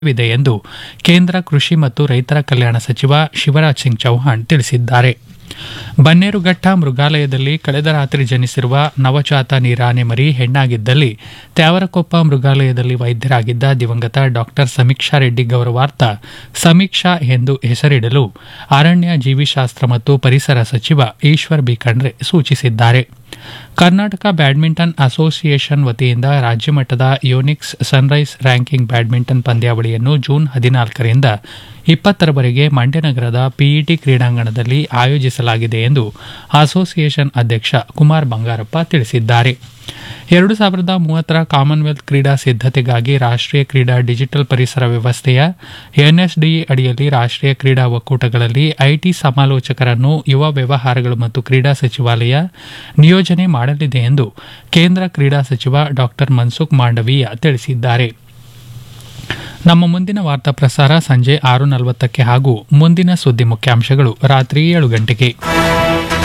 ವಿದೆ ಎಂದು ಕೇಂದ್ರ ಕೃಷಿ ಮತ್ತು ರೈತರ ಕಲ್ಯಾಣ ಸಚಿವ ಶಿವರಾಜ್ ಸಿಂಗ್ ಚೌಹಾಣ್ ತಿಳಿಸಿದ್ದಾರೆ ಬನ್ನೇರುಘಟ್ಟ ಮೃಗಾಲಯದಲ್ಲಿ ಕಳೆದ ರಾತ್ರಿ ಜನಿಸಿರುವ ನವಜಾತ ನೀರಾನೆ ಮರಿ ಹೆಣ್ಣಾಗಿದ್ದಲ್ಲಿ ತ್ಯಾವರಕೊಪ್ಪ ಮೃಗಾಲಯದಲ್ಲಿ ವೈದ್ಯರಾಗಿದ್ದ ದಿವಂಗತ ಡಾಕ್ಟರ್ ಸಮೀಕ್ಷಾ ರೆಡ್ಡಿ ಗೌರವಾರ್ಥ ಸಮೀಕ್ಷಾ ಎಂದು ಹೆಸರಿಡಲು ಅರಣ್ಯ ಜೀವಿಶಾಸ್ತ್ರ ಮತ್ತು ಪರಿಸರ ಸಚಿವ ಈಶ್ವರ್ ಬಿ ಖಂಡ್ರೆ ಸೂಚಿಸಿದ್ದಾರೆ ಕರ್ನಾಟಕ ಬ್ಯಾಡ್ಮಿಂಟನ್ ಅಸೋಸಿಯೇಷನ್ ವತಿಯಿಂದ ರಾಜ್ಯಮಟ್ಟದ ಯೋನಿಕ್ಸ್ ಸನ್ರೈಸ್ ರ್ಯಾಂಕಿಂಗ್ ಬ್ಯಾಡ್ಮಿಂಟನ್ ಪಂದ್ಯಾವಳಿಯನ್ನು ಜೂನ್ ಹದಿನಾಲ್ಕರಿಂದ ಇಪ್ಪತ್ತರವರೆಗೆ ಮಂಡ್ಯ ನಗರದ ಪಿಇಟಿ ಕ್ರೀಡಾಂಗಣದಲ್ಲಿ ಆಯೋಜಿಸಲಾಗಿದೆ ಎಂದು ಅಸೋಸಿಯೇಷನ್ ಅಧ್ಯಕ್ಷ ಕುಮಾರ್ ಬಂಗಾರಪ್ಪ ತಿಳಿಸಿದ್ದಾರೆ ಎರಡು ಸಾವಿರದ ಮೂವತ್ತರ ಕಾಮನ್ವೆಲ್ತ್ ಕ್ರೀಡಾ ಸಿದ್ಧತೆಗಾಗಿ ರಾಷ್ಟ್ರೀಯ ಕ್ರೀಡಾ ಡಿಜಿಟಲ್ ಪರಿಸರ ವ್ಯವಸ್ಥೆಯ ಎನ್ಎಸ್ಡಿಇ ಅಡಿಯಲ್ಲಿ ರಾಷ್ಟ್ರೀಯ ಕ್ರೀಡಾ ಒಕ್ಕೂಟಗಳಲ್ಲಿ ಐಟಿ ಸಮಾಲೋಚಕರನ್ನು ಯುವ ವ್ಯವಹಾರಗಳು ಮತ್ತು ಕ್ರೀಡಾ ಸಚಿವಾಲಯ ನಿಯೋಜನೆ ಮಾಡಲಿದೆ ಎಂದು ಕೇಂದ್ರ ಕ್ರೀಡಾ ಸಚಿವ ಡಾಕ್ಟರ್ ಮನ್ಸುಖ್ ಮಾಂಡವೀಯ ತಿಳಿಸಿದ್ದಾರೆ ನಮ್ಮ ಮುಂದಿನ ವಾರ್ತಾ ಪ್ರಸಾರ ಸಂಜೆ ಆರು ನಲವತ್ತಕ್ಕೆ ಹಾಗೂ ಮುಂದಿನ ಸುದ್ದಿ ಮುಖ್ಯಾಂಶಗಳು ರಾತ್ರಿ ಏಳು ಗಂಟೆಗೆ